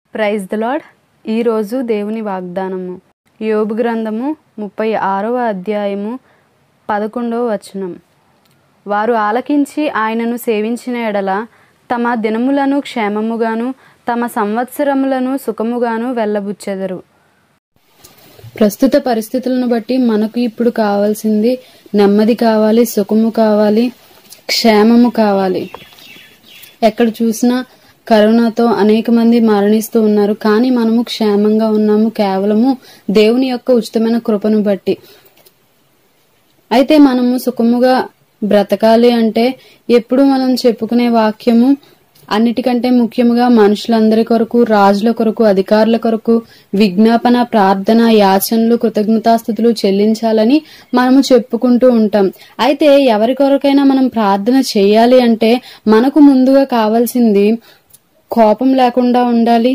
praise the lord ఈరోజు దేవుని వాగ్దానము యోబు గ్రంథము ముప్పై ఆరవ అధ్యాయము పదకొండవ వచనం వారు ఆలకించి ఆయనను సేవించిన ఎడల తమ దినములను క్షేమముగాను తమ సంవత్సరములను సుఖముగాను వెళ్ళబుచ్చెదరు ప్రస్తుత పరిస్థితులను బట్టి మనకు ఇప్పుడు కావాల్సింది నెమ్మది కావాలి సుఖము కావాలి క్షేమము కావాలి ఎక్కడ చూసినా కరోనాతో అనేక మంది మరణిస్తూ ఉన్నారు కానీ మనము క్షేమంగా ఉన్నాము కేవలము దేవుని యొక్క ఉచితమైన కృపను బట్టి అయితే మనము సుఖముగా బ్రతకాలి అంటే ఎప్పుడు మనం చెప్పుకునే వాక్యము అన్నిటికంటే ముఖ్యముగా మనుషులందరి కొరకు రాజుల కొరకు అధికారుల కొరకు విజ్ఞాపన ప్రార్థన యాచనలు కృతజ్ఞతాస్థుతులు చెల్లించాలని మనము చెప్పుకుంటూ ఉంటాం అయితే ఎవరి కొరకైనా మనం ప్రార్థన చేయాలి అంటే మనకు ముందుగా కావాల్సింది కోపం లేకుండా ఉండాలి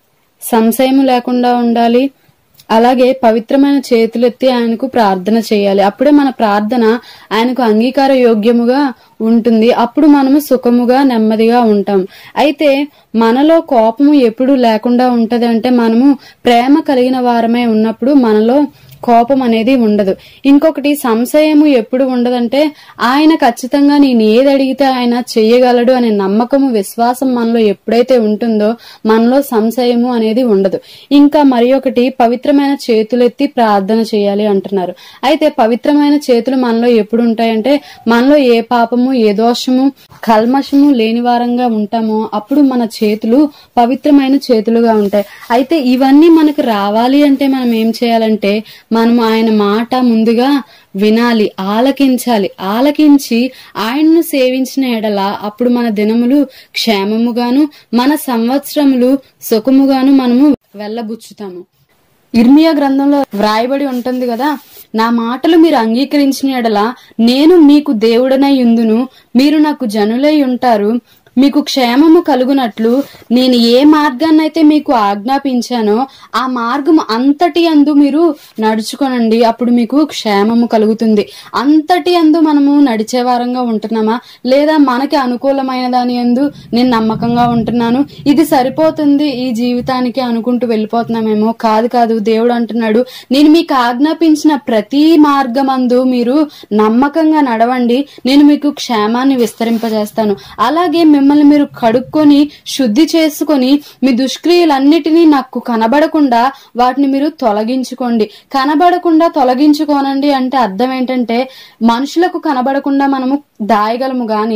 సంశయము లేకుండా ఉండాలి అలాగే పవిత్రమైన చేతులెత్తి ఆయనకు ప్రార్థన చేయాలి అప్పుడే మన ప్రార్థన ఆయనకు అంగీకార యోగ్యముగా ఉంటుంది అప్పుడు మనము సుఖముగా నెమ్మదిగా ఉంటాం అయితే మనలో కోపము ఎప్పుడు లేకుండా ఉంటది అంటే మనము ప్రేమ కలిగిన వారమే ఉన్నప్పుడు మనలో కోపం అనేది ఉండదు ఇంకొకటి సంశయము ఎప్పుడు ఉండదంటే ఆయన ఖచ్చితంగా నేను ఏది అడిగితే ఆయన చెయ్యగలడు అనే నమ్మకము విశ్వాసం మనలో ఎప్పుడైతే ఉంటుందో మనలో సంశయము అనేది ఉండదు ఇంకా మరి ఒకటి పవిత్రమైన చేతులెత్తి ప్రార్థన చేయాలి అంటున్నారు అయితే పవిత్రమైన చేతులు మనలో ఎప్పుడు ఉంటాయంటే మనలో ఏ పాపము ఏ దోషము కల్మషము లేని వారంగా ఉంటామో అప్పుడు మన చేతులు పవిత్రమైన చేతులుగా ఉంటాయి అయితే ఇవన్నీ మనకు రావాలి అంటే మనం ఏం చేయాలంటే మనం ఆయన మాట ముందుగా వినాలి ఆలకించాలి ఆలకించి ఆయన్ను సేవించిన ఎడల అప్పుడు మన దినములు క్షేమముగాను మన సంవత్సరములు సుఖముగాను మనము వెళ్ళబుచ్చుతాము ఇర్మియా గ్రంథంలో వ్రాయబడి ఉంటుంది కదా నా మాటలు మీరు అంగీకరించిన ఎడల నేను మీకు దేవుడనై ఉందును మీరు నాకు జనులై ఉంటారు మీకు క్షేమము కలుగునట్లు నేను ఏ మార్గాన్నైతే మీకు ఆజ్ఞాపించానో ఆ మార్గము అంతటి అందు మీరు నడుచుకోనండి అప్పుడు మీకు క్షేమము కలుగుతుంది అంతటి అందు మనము నడిచే వారంగా ఉంటున్నామా లేదా మనకి అనుకూలమైన దాని అందు నేను నమ్మకంగా ఉంటున్నాను ఇది సరిపోతుంది ఈ జీవితానికి అనుకుంటూ వెళ్ళిపోతున్నామేమో కాదు కాదు దేవుడు అంటున్నాడు నేను మీకు ఆజ్ఞాపించిన ప్రతి మార్గమందు మీరు నమ్మకంగా నడవండి నేను మీకు క్షేమాన్ని విస్తరింపజేస్తాను అలాగే మిమ్మల్ని మీరు కడుక్కొని శుద్ధి చేసుకొని మీ దుష్క్రియలన్నిటినీ నాకు కనబడకుండా వాటిని మీరు తొలగించుకోండి కనబడకుండా తొలగించుకోనండి అంటే అర్థం ఏంటంటే మనుషులకు కనబడకుండా మనము దాయగలము గాని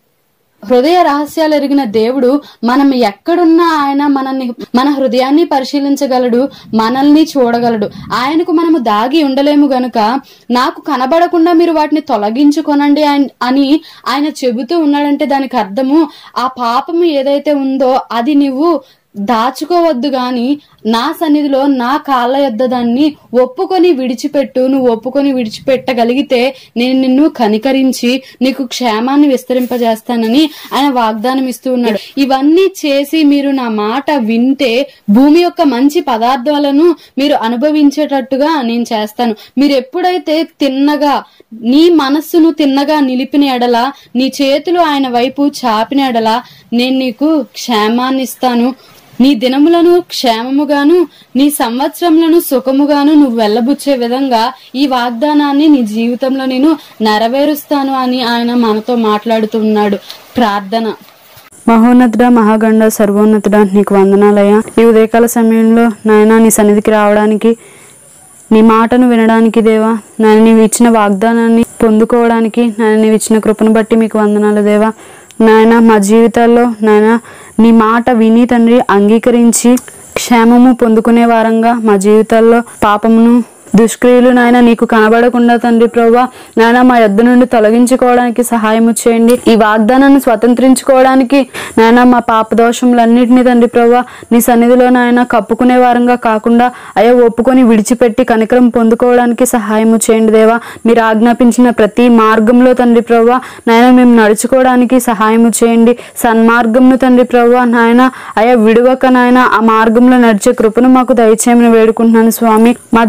హృదయ రహస్యాలు ఎరిగిన దేవుడు మనం ఎక్కడున్నా ఆయన మనల్ని మన హృదయాన్ని పరిశీలించగలడు మనల్ని చూడగలడు ఆయనకు మనము దాగి ఉండలేము గనుక నాకు కనబడకుండా మీరు వాటిని తొలగించుకొనండి ఆయన- అని ఆయన చెబుతూ ఉన్నాడంటే దానికి అర్థము ఆ పాపము ఏదైతే ఉందో అది నువ్వు దాచుకోవద్దు గాని నా సన్నిధిలో నా కాళ్ళ యొద్ద దాన్ని ఒప్పుకొని విడిచిపెట్టు నువ్వు ఒప్పుకొని విడిచిపెట్టగలిగితే నేను నిన్ను కనికరించి నీకు క్షేమాన్ని విస్తరింపజేస్తానని ఆయన వాగ్దానం ఇస్తూ ఉన్నాడు ఇవన్నీ చేసి మీరు నా మాట వింటే భూమి యొక్క మంచి పదార్థాలను మీరు అనుభవించేటట్టుగా నేను చేస్తాను మీరు ఎప్పుడైతే తిన్నగా నీ మనస్సును తిన్నగా నిలిపిన ఎడల నీ చేతులు ఆయన వైపు చాపిన ఎడల నేను నీకు క్షేమాన్ని ఇస్తాను నీ దినములను క్షేమముగాను నీ సంవత్సరములను సుఖముగాను నువ్వు వెళ్ళబుచ్చే విధంగా ఈ వాగ్దానాన్ని నీ జీవితంలో నేను నెరవేరుస్తాను అని ఆయన మనతో మాట్లాడుతున్నాడు ప్రార్థన మహోన్నతుడ మహాగండ సర్వోన్నతుడ నీకు వందనాలయ్యా ఈ ఉదయకాల సమయంలో నాయన నీ సన్నిధికి రావడానికి నీ మాటను వినడానికి దేవా నేను నీవు ఇచ్చిన వాగ్దానాన్ని పొందుకోవడానికి నేను నీవు ఇచ్చిన కృపను బట్టి మీకు వందనాలు దేవా నాయన మా జీవితాల్లో నాయన నీ మాట విని తండ్రి అంగీకరించి క్షేమము పొందుకునే వారంగా మా జీవితాల్లో పాపమును దుష్క్రియలు నాయన నీకు కనబడకుండా తండ్రి ప్రభా నాయన మా యొద్ద నుండి తొలగించుకోవడానికి సహాయము చేయండి ఈ వాగ్దానాన్ని స్వతంత్రించుకోవడానికి నాయన మా పాప దోషములన్నింటినీ తండ్రి ప్రభా నీ సన్నిధిలో నాయన కప్పుకునే వారంగా కాకుండా అయ్యో ఒప్పుకొని విడిచిపెట్టి కనికరం పొందుకోవడానికి సహాయము చేయండి దేవా మీరు ఆజ్ఞాపించిన ప్రతి మార్గంలో తండ్రి ప్రభా నాయన మేము నడుచుకోవడానికి సహాయము చేయండి సన్మార్గంను తండ్రి ప్రభా నాయన అయ్యా విడువక నాయన ఆ మార్గంలో నడిచే కృపను మాకు దయచేయమని వేడుకుంటున్నాను స్వామి మా దినములు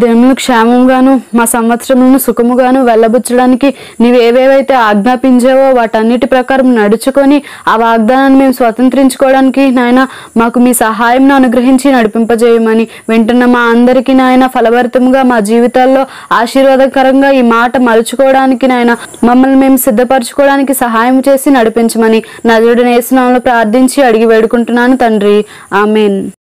క్షేమంగాను మా సంవత్సరములను సుఖముగాను వెళ్ళబుచ్చడానికి నీవు ఏవేవైతే ఆజ్ఞాపించావో వాటన్నిటి ప్రకారం నడుచుకొని ఆ వాగ్దానాన్ని మేము స్వతంత్రించుకోవడానికి నాయన మాకు మీ సహాయంను అనుగ్రహించి నడిపింపజేయమని వింటున్న మా అందరికీ నాయన ఫలభరితంగా మా జీవితాల్లో ఆశీర్వాదకరంగా ఈ మాట మలుచుకోవడానికి నాయన మమ్మల్ని మేము సిద్ధపరచుకోవడానికి సహాయం చేసి నడిపించమని నజరుడు నేసనంలో ప్రార్థించి అడిగి వేడుకుంటున్నాను తండ్రి ఆమెన్